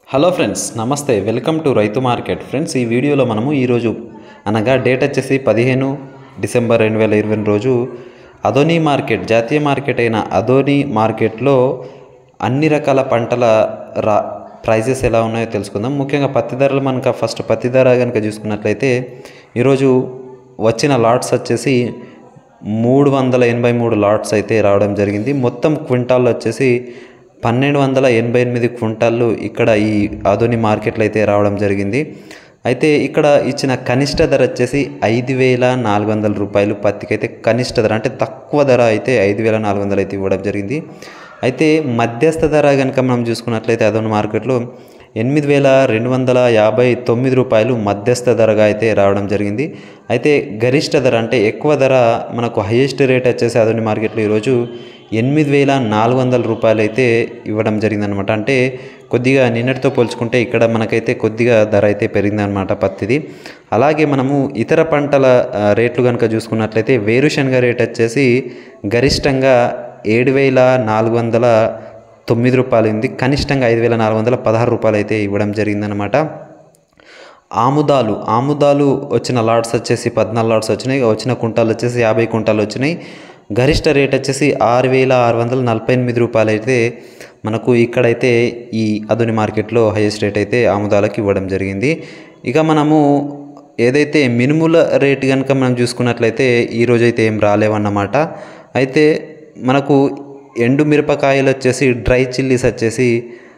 hello friends నమస్తే welcome to రైతు market friends ఈ వీడియోలో మనము ఈరోజు అనగా డేట్ వచ్చేసి పదిహేను డిసెంబర్ రెండు వేల ఇరవై రోజు అదోని మార్కెట్ జాతీయ మార్కెట్ అయిన అదోని మార్కెట్లో అన్ని రకాల పంటల రా ప్రైజెస్ ఎలా ఉన్నాయో తెలుసుకుందాం ముఖ్యంగా పత్తి ధరలు మనకు ఫస్ట్ పత్తి ధర కనుక చూసుకున్నట్లయితే ఈరోజు వచ్చిన లాట్స్ వచ్చేసి మూడు వందల ఎనభై మూడు లాట్స్ అయితే రావడం జరిగింది మొత్తం క్వింటాల్ వచ్చేసి పన్నెండు వందల ఎనభై ఎనిమిది క్వింటాళ్ళు ఇక్కడ ఈ ఆధుని మార్కెట్లో అయితే రావడం జరిగింది అయితే ఇక్కడ ఇచ్చిన కనిష్ట ధర వచ్చేసి ఐదు వేల నాలుగు వందల రూపాయలు పత్తికి అయితే కనిష్ట ధర అంటే తక్కువ ధర అయితే ఐదు వేల నాలుగు వందలు అయితే ఇవ్వడం జరిగింది అయితే మధ్యస్థ ధర కనుక మనం చూసుకున్నట్లయితే అదొని మార్కెట్లో ఎనిమిది వేల రెండు వందల యాభై తొమ్మిది రూపాయలు మధ్యస్థ ధరగా అయితే రావడం జరిగింది అయితే గరిష్ట ధర అంటే ఎక్కువ ధర మనకు హైయెస్ట్ రేట్ వచ్చేసి అదొని మార్కెట్లో ఈరోజు ఎనిమిది వేల నాలుగు వందల రూపాయలు అయితే ఇవ్వడం జరిగిందనమాట అంటే కొద్దిగా నిన్నటితో పోల్చుకుంటే ఇక్కడ మనకైతే కొద్దిగా ధర అయితే పెరిగిందనమాట పత్తిది అలాగే మనము ఇతర పంటల ఆ, రేట్లు కనుక చూసుకున్నట్లయితే వేరుశనగ రేట్ వచ్చేసి గరిష్టంగా ఏడు వేల నాలుగు వందల తొమ్మిది రూపాయలు ఉంది కనిష్టంగా ఐదు వేల నాలుగు వందల పదహారు రూపాయలు అయితే ఇవ్వడం జరిగిందనమాట ఆముదాలు ఆముదాలు వచ్చిన లాట్స్ వచ్చేసి పద్నాలుగు లాట్స్ వచ్చినాయి వచ్చిన కుంటాలు వచ్చేసి యాభై కుంటాలు వచ్చినాయి గరిష్ట రేట్ వచ్చేసి ఆరు వేల ఆరు వందల నలభై ఎనిమిది రూపాయలు అయితే మనకు ఇక్కడైతే ఈ అదుని మార్కెట్లో హైయెస్ట్ రేట్ అయితే ఆముదాలకు ఇవ్వడం జరిగింది ఇక మనము ఏదైతే మినుముల రేట్ కనుక మనం చూసుకున్నట్లయితే ఈరోజు అయితే ఏం రాలేవన్నమాట అయితే మనకు ఎండు మిరపకాయలు వచ్చేసి డ్రై చిల్లీస్ వచ్చేసి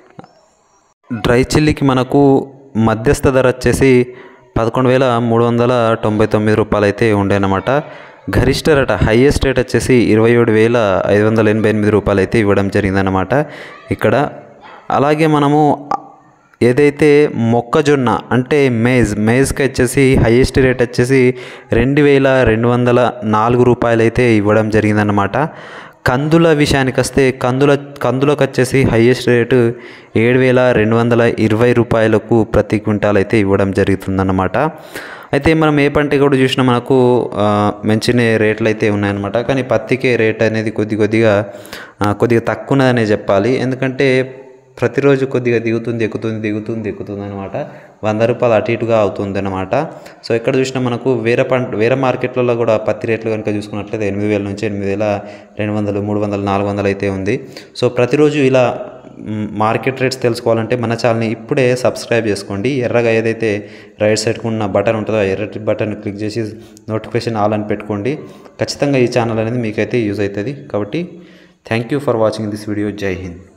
డ్రై చిల్లీకి మనకు మధ్యస్థ ధర వచ్చేసి పదకొండు వేల మూడు వందల తొంభై తొమ్మిది రూపాయలు అయితే ఉండేనమాట గరిష్ట రేట్ హైయెస్ట్ రేట్ వచ్చేసి ఇరవై ఏడు వేల ఐదు వందల ఎనభై ఎనిమిది రూపాయలు అయితే ఇవ్వడం జరిగిందనమాట ఇక్కడ అలాగే మనము ఏదైతే మొక్కజొన్న అంటే మేజ్ మేజ్కి వచ్చేసి హైయెస్ట్ రేట్ వచ్చేసి రెండు వేల రెండు వందల నాలుగు రూపాయలు అయితే ఇవ్వడం జరిగిందనమాట కందుల విషయానికి వస్తే కందుల కందులకు వచ్చేసి హైయెస్ట్ రేటు ఏడు వేల రెండు వందల ఇరవై రూపాయలకు ప్రతి క్వింటాల్ అయితే ఇవ్వడం జరుగుతుందన్నమాట అయితే మనం ఏ పంట కూడా చూసినా మనకు ఆ, మంచినే రేట్లు అయితే ఉన్నాయన్నమాట కానీ పత్తికే రేట్ అనేది కొద్ది కొద్దిగా ఆ, కొద్దిగా తక్కువ ఉన్నదనే చెప్పాలి ఎందుకంటే ప్రతిరోజు కొద్దిగా దిగుతుంది ఎక్కుతుంది దిగుతుంది ఎక్కుతుంది అనమాట వంద రూపాయలు అటు ఇటుగా అవుతుంది అనమాట సో ఎక్కడ చూసినా మనకు వేరే పంట వేరే మార్కెట్లలో కూడా పత్తి రేట్లు కనుక చూసుకున్నట్లయితే ఎనిమిది వేల నుంచి ఎనిమిది వేల రెండు వందలు మూడు వందలు నాలుగు వందలు అయితే ఉంది సో ప్రతిరోజు ఇలా మ్, మార్కెట్ రేట్స్ తెలుసుకోవాలంటే మన ఛానల్ని ఇప్పుడే సబ్స్క్రైబ్ చేసుకోండి ఎర్రగా ఏదైతే రైట్ సైడ్కి ఉన్న బటన్ ఉంటుందో ఆ ఎర్రటి బటన్ క్లిక్ చేసి నోటిఫికేషన్ ఆల్ అని పెట్టుకోండి ఖచ్చితంగా ఈ ఛానల్ అనేది మీకైతే యూజ్ అవుతుంది కాబట్టి thank you for watching this video Jai Hind